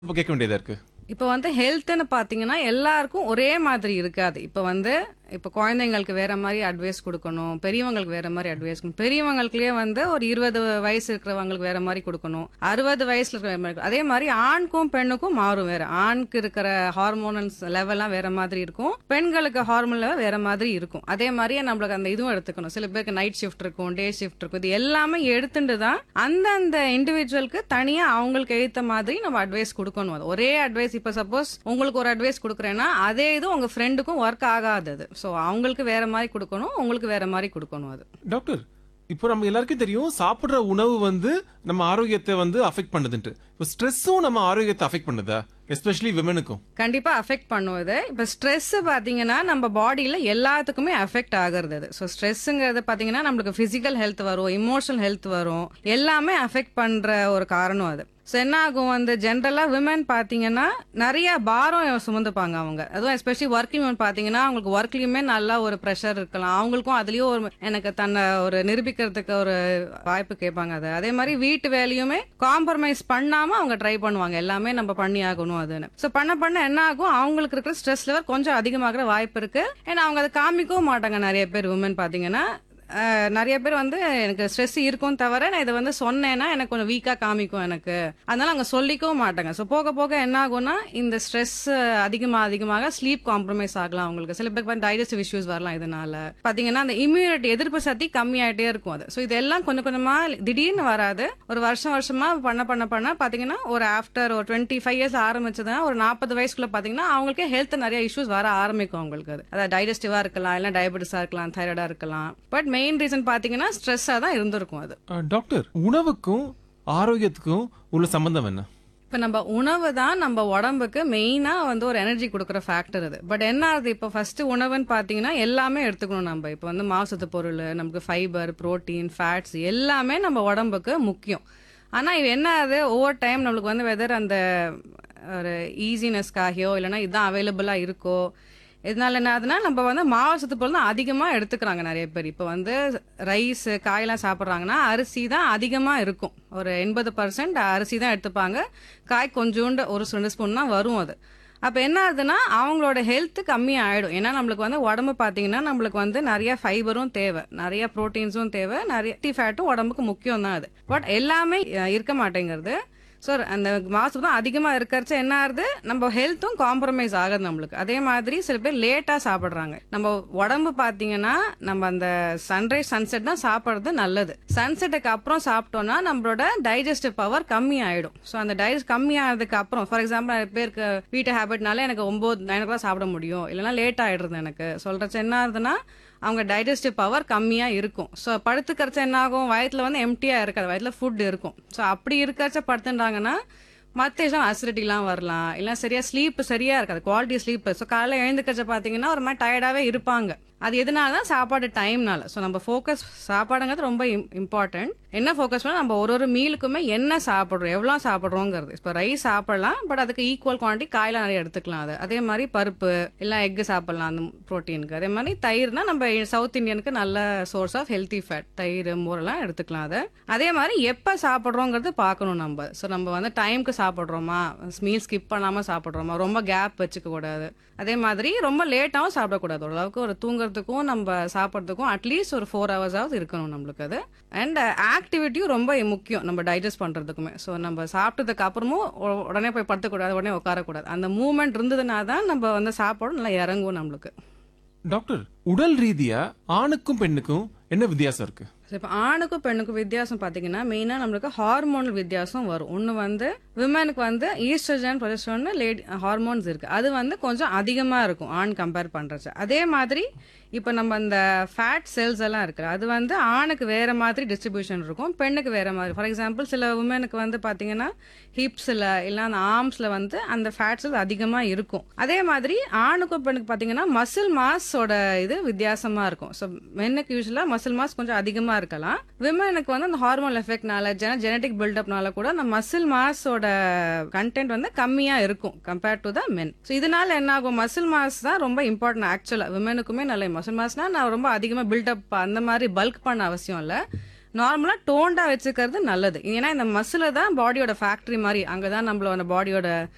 இப்போ கேட்க வேண்டியதா இருக்கு இப்போ வந்து ஹெல்த்னு பார்த்தீங்கன்னா எல்லாருக்கும் ஒரே மாதிரி இருக்காது இப்போ வந்து இப்போ குழந்தைங்களுக்கு வேற மாதிரி அட்வைஸ் கொடுக்கணும் பெரியவங்களுக்கு வேற மாதிரி அட்வைஸ் கொடுக்கணும் பெரியவங்களுக்குலயே வந்து ஒரு இருபது வயசு இருக்கிறவங்களுக்கு வேற மாதிரி கொடுக்கணும் அறுபது வயசுல இருக்கிற மாதிரி கொடுக்கணும். அதே மாதிரி ஆணுக்கும் பெண்ணுக்கும் மாறும் வேற ஆணுக்கு இருக்கிற ஹார்மோனல்ஸ் லெவல்லாம் வேற மாதிரி இருக்கும் பெண்களுக்கு ஹார்மோன் லெவல் வேற மாதிரி இருக்கும் அதே மாதிரியே நம்மளுக்கு அந்த இதுவும் எடுத்துக்கணும் சில பேருக்கு நைட் ஷிஃப்ட் இருக்கும் டே ஷிஃப்ட் இருக்கும் இது எல்லாமே எடுத்துட்டு தான் அந்தந்த இண்டிவிஜுவலுக்கு தனியா அவங்களுக்கு ஏத்த மாதிரி நம்ம அட்வைஸ் கொடுக்கணும் அது ஒரே அட்வைஸ் இப்ப சப்போஸ் உங்களுக்கு ஒரு அட்வைஸ் கொடுக்குறேன்னா அதே இது உங்க ஃப்ரெண்டுக்கும் ஒர்க் ஆகாதது ஸோ அவங்களுக்கு வேற மாதிரி கொடுக்கணும் உங்களுக்கு வேற மாதிரி கொடுக்கணும் அது டாக்டர் இப்போ நம்ம எல்லாருக்கும் தெரியும் சாப்பிடுற உணவு வந்து நம்ம ஆரோக்கியத்தை வந்து அஃபெக்ட் பண்ணுதுன்ட்டு இப்போ ஸ்ட்ரெஸ்ஸும் நம்ம ஆரோக்கியத்தை அஃபெக்ட் பண்ணுதா எஸ்பெஷலி விமனுக்கும் கண்டிப்பா அஃபெக்ட் பண்ணுவது இப்ப ஸ்ட்ரெஸ் பாத்தீங்கன்னா நம்ம பாடியில எல்லாத்துக்குமே அஃபெக்ட் ஆகுறது அது ஸோ ஸ்ட்ரெஸ்ஸுங்கிறது பாத்தீங்கன்னா நம்மளுக்கு பிசிக்கல் ஹெல்த் வரும் இமோஷனல் ஹெல்த் வரும் எல்லாமே அஃபெக்ட் பண்ற ஒரு காரணம் அது ஸோ என்ன ஆகும் வந்து ஜென்ரலா விமன் பாத்தீங்கன்னா நிறைய பாரம் சுமந்துப்பாங்க அவங்க அதுவும் எஸ்பெஷலி ஒர்க்கிங் விமன் பாத்தீங்கன்னா அவங்களுக்கு ஒர்க்லயுமே நல்லா ஒரு ப்ரெஷர் இருக்கலாம் அவங்களுக்கும் அதுலயும் ஒரு எனக்கு தன்னை ஒரு நிரூபிக்கிறதுக்கு ஒரு வாய்ப்பு கேட்பாங்க அது அதே மாதிரி வீட்டு வேலையுமே காம்ப்ரமைஸ் பண்ணாம அவங்க ட்ரை பண்ணுவாங்க எல்லாமே நம்ம பண்ணி ஆகணும் அதுன்னு ஸோ பண்ண பண்ண என்ன ஆகும் அவங்களுக்கு இருக்கிற ஸ்ட்ரெஸ் லெவல் கொஞ்சம் அதிகமாகிற வாய்ப்பு இருக்கு ஏன்னா அவங்க அதை காமிக்கவும் மாட்டாங்க நிறைய பேர் உமன் பாத்தீங்கன்னா அஹ், நிறைய பேர் வந்து எனக்கு ஸ்ட்ரெஸ் இருக்கும் தவிர நான் இதை வந்து சொன்னேன்னா எனக்கு கொஞ்சம் வீக்கா காமிக்கும் எனக்கு அதனால அவங்க சொல்லிக்கவும் மாட்டாங்க ஸோ போக போக என்ன ஆகும்னா இந்த ஸ்ட்ரெஸ் அதிகமாக அதிகமாக ஸ்லீப் காம்ப்ரமைஸ் ஆகலாம் அவங்களுக்கு சில பேருக்கு டைஜஸ்டிவ் இஷ்யூஸ் வரலாம் இதனால பாத்தீங்கன்னா அந்த இம்யூனிட்டி எதிர்ப்பு சக்தி கம்மியாயிட்டே இருக்கும் அது ஸோ இதெல்லாம் கொஞ்சம் கொஞ்சமா திடீர்னு வராது ஒரு வருஷம் வருஷமா பண்ண பண்ண பண்ண பாத்தீங்கன்னா ஒரு ஆஃப்டர் ஒரு டுவெண்ட்டி ஃபைவ் இயர்ஸ் ஆரம்பிச்சதுன்னா ஒரு நாற்பது வயசுக்குள்ள பாத்தீங்கன்னா அவங்களுக்கே ஹெல்த் நிறைய இஷ்யூஸ் வர ஆரம்பிக்கும் அவங்களுக்கு அது அதாவது டைஜஸ்டிவா இருக்கலாம் இல்ல டயபெட்டிஸா இருக்கலாம் தைராய்டா இருக்கலாம் பட் மெயின் ரீசன் பாத்தீங்கன்னா ஸ்ட்ரெஸ்ஸா தான் இருந்திருக்கும் அது அஹ், டாக்டர் உணவுக்கும் ஆரோக்கியத்துக்கும் உள்ள சம்பந்தம் என்ன இப்போ நம்ம உணவு தான் நம்ம உடம்புக்கு மெயினாக வந்து ஒரு எனர்ஜி கொடுக்குற ஃபேக்டர் அது பட் என்ன ஆகுது இப்போ ஃபர்ஸ்ட் உணவுன்னு பார்த்தீங்கன்னா எல்லாமே எடுத்துக்கணும் நம்ம இப்போ வந்து மாசத்து பொருள் நமக்கு ஃபைபர் புரோட்டீன் ஃபேட்ஸ் எல்லாமே நம்ம உடம்புக்கு முக்கியம் ஆனால் இது என்ன ஆகுது ஒவ்வொரு டைம் நம்மளுக்கு வந்து வெதர் அந்த ஒரு ஈஸினஸ்க்காகயோ இல்லைன்னா இதுதான் அவைலபிளாக இருக்கோ இதனால என்ன ஆகுதுன்னா நம்ம வந்து மாவு சத்து பொருள் தான் அதிகமாக எடுத்துக்கிறாங்க நிறைய பேர் இப்போ வந்து ரைஸ் காயெல்லாம் சாப்பிட்றாங்கன்னா அரிசி தான் அதிகமாக இருக்கும் ஒரு எண்பது பர்சன்ட் அரிசி தான் எடுத்துப்பாங்க காய் கொஞ்சோண்டு ஒரு ரெண்டு ஸ்பூன் தான் வரும் அது அப்போ என்ன ஆகுதுன்னா அவங்களோட ஹெல்த் கம்மியாக ஆயிடும் ஏன்னா நம்மளுக்கு வந்து உடம்பு பார்த்தீங்கன்னா நம்மளுக்கு வந்து நிறைய ஃபைபரும் தேவை நிறைய ப்ரோட்டீன்ஸும் தேவை நிறைய டி ஃபேட்டும் உடம்புக்கு முக்கியம் தான் அது பட் எல்லாமே அஹ், இருக்க மாட்டேங்கிறது ஸோ அந்த மாசம் தான் அதிகமாக இருக்கிறச்ச என்ன ஆகுது நம்ம ஹெல்த்தும் காம்ப்ரமைஸ் ஆகுது நம்மளுக்கு அதே மாதிரி சில பேர் லேட்டாக சாப்பிட்றாங்க நம்ம உடம்பு பார்த்தீங்கன்னா நம்ம அந்த சன்ரைஸ் சன்செட் தான் சாப்பிட்றது நல்லது சன்செட்டுக்கு அப்புறம் சாப்பிட்டோம்னா நம்மளோட டைஜஸ்டிவ் பவர் கம்மி ஆயிடும் ஸோ அந்த டைஜஸ்ட் கம்மி ஆனதுக்கு அப்புறம் ஃபார் எக்ஸாம்பிள் நிறைய பேருக்கு வீட்டு ஹேபிட்னால எனக்கு ஒம்பது நைன் ஓ சாப்பிட முடியும் இல்லைன்னா லேட் ஆயிடுறது எனக்கு சொல்றச்ச என்ன ஆகுதுன்னா அவங்க டைஜஸ்டிவ் பவர் கம்மியாக இருக்கும் ஸோ படுத்துக்கிறச்ச என்ன ஆகும் வயத்தில் வந்து எம்டியாக இருக்காது வயத்தில் ஃபுட் இருக்கும் ஸோ அப்படி இருக்கிறச்ச படுத்துட்டாங்கன்னா மற்ற விஷயம் அசிடிட்டிலாம் வரலாம் இல்லை சரியா ஸ்லீப் சரியா இருக்காது குவாலிட்டி ஸ்லீப் ஸோ காலைல எழுந்துக்கிறச்ச பார்த்தீங்கன்னா ஒரு மாதிரி டயர்டாகவே இருப்பாங்க அது எதனால தான் சாப்பாடு டைம்னால ஸோ நம்ம ஃபோக்கஸ் சாப்பாடுங்கிறது ரொம்ப இம்பார்ட்டன்ட் என்ன ஃபோக்கஸ் பண்ணால் நம்ம ஒரு ஒரு மீலுக்குமே என்ன சாப்பிட்றோம் எவ்வளோ சாப்பிட்றோங்கிறது இப்போ ரைஸ் சாப்பிடலாம் பட் அதுக்கு ஈக்குவல் குவான்டிட்டி காயெல்லாம் நிறைய எடுத்துக்கலாம் அது அதே மாதிரி பருப்பு இல்லை எக்கு சாப்பிடலாம் அந்த ப்ரோட்டீனுக்கு அதே மாதிரி தயிர்னா நம்ம சவுத் இந்தியனுக்கு நல்ல சோர்ஸ் ஆஃப் ஹெல்த்தி ஃபேட் தயிர் மோரெல்லாம் எடுத்துக்கலாம் அதை அதே மாதிரி எப்போ சாப்பிட்றோங்கிறது பார்க்கணும் நம்ம ஸோ நம்ம வந்து டைம்க்கு சாப்பிட்றோமா மீல் ஸ்கிப் பண்ணாமல் சாப்பிட்றோமா ரொம்ப கேப் வச்சுக்க கூடாது அதே மாதிரி ரொம்ப லேட்டாகவும் சாப்பிடக்கூடாது ஓரளவுக்கு ஒரு தூங்குறதுக்கும் நம்ம சாப்பிட்றதுக்கும் அட்லீஸ்ட் ஒரு ஃபோர் ஹவர்ஸாவது இருக்கணும் நம்மளுக்கு அது அண்ட் ஆக்டிவிட்டியும் ரொம்ப முக்கியம் நம்ம டைஜஸ்ட் பண்ணுறதுக்குமே ஸோ நம்ம சாப்பிட்டதுக்கு அப்புறமும் உ- உடனே போய் படுத்தக்கூடாது உடனே உட்காரக்கூடாது அந்த மூமெண்ட் இருந்ததுனா தான் நம்ம வந்து சாப்பாடு நல்லா இறங்கும் நம்மளுக்கு டாக்டர் உடல் ரீதியா ஆணுக்கும் பெண்ணுக்கும் என்ன வித்தியாசம் இருக்கு ஸோ இப்போ ஆணுக்கும் பெண்ணுக்கும் வித்தியாசம் பார்த்தீங்கன்னா மெயினாக நம்மளுக்கு ஹார்மோனல் வித்தியாசம் வரும் ஒன்று வந்து விமனுக்கு வந்து ஈஸ்ட்ரஜன் ப்ரொஜெஸ்ட்ரான் லேடி ஹார்மோன்ஸ் இருக்கு அது வந்து கொஞ்சம் அதிகமாக இருக்கும் ஆண் கம்பேர் பண்ணுறச்சு அதே மாதிரி இப்போ நம்ம அந்த ஃபேட் செல்ஸ் எல்லாம் இருக்கு அது வந்து ஆணுக்கு வேற மாதிரி டிஸ்ட்ரிபியூஷன் இருக்கும் பெண்ணுக்கு வேற மாதிரி ஃபார் எக்ஸாம்பிள் சில உமனுக்கு வந்து பார்த்தீங்கன்னா ஹிப்ஸில் இல்லை அந்த ஆர்ம்ஸில் வந்து அந்த ஃபேட் செல்ஸ் அதிகமாக இருக்கும் அதே மாதிரி ஆணுக்கும் பெண்ணுக்கு பார்த்தீங்கன்னா மசில் மாஸோட இது வித்தியாசமாக இருக்கும் ஸோ மென்னுக்கு யூஸ்வலாக மசில் மாஸ் கொஞ்சம் அதிகமாக இருக்கலாம் விமனுக்கு வந்து அந்த ஹார்மோன் எஃபெக்ட்னால ஜென ஜெனட்டிக் பில்டப்னால கூட அந்த மசில் மாஸோட கண்டென்ட் வந்து கம்மியாக இருக்கும் compared to the men so இதனால என்ன ஆகும் மசில் மாஸ் தான் ரொம்ப இம்பார்ட்டன்ட் ஆக்சுவலாக விமனுக்குமே நல்ல மசில் மாஸ்னா நான் ரொம்ப அதிகமாக பில்டப் அந்த மாதிரி பல்க் பண்ண அவசியம் இல்லை நார்மலாக டோண்டா வச்சுக்கிறது நல்லது ஏன்னா இந்த மசில தான் பாடியோட ஃபேக்டரி மாதிரி அங்கே தான் நம்மளோட பாடியோட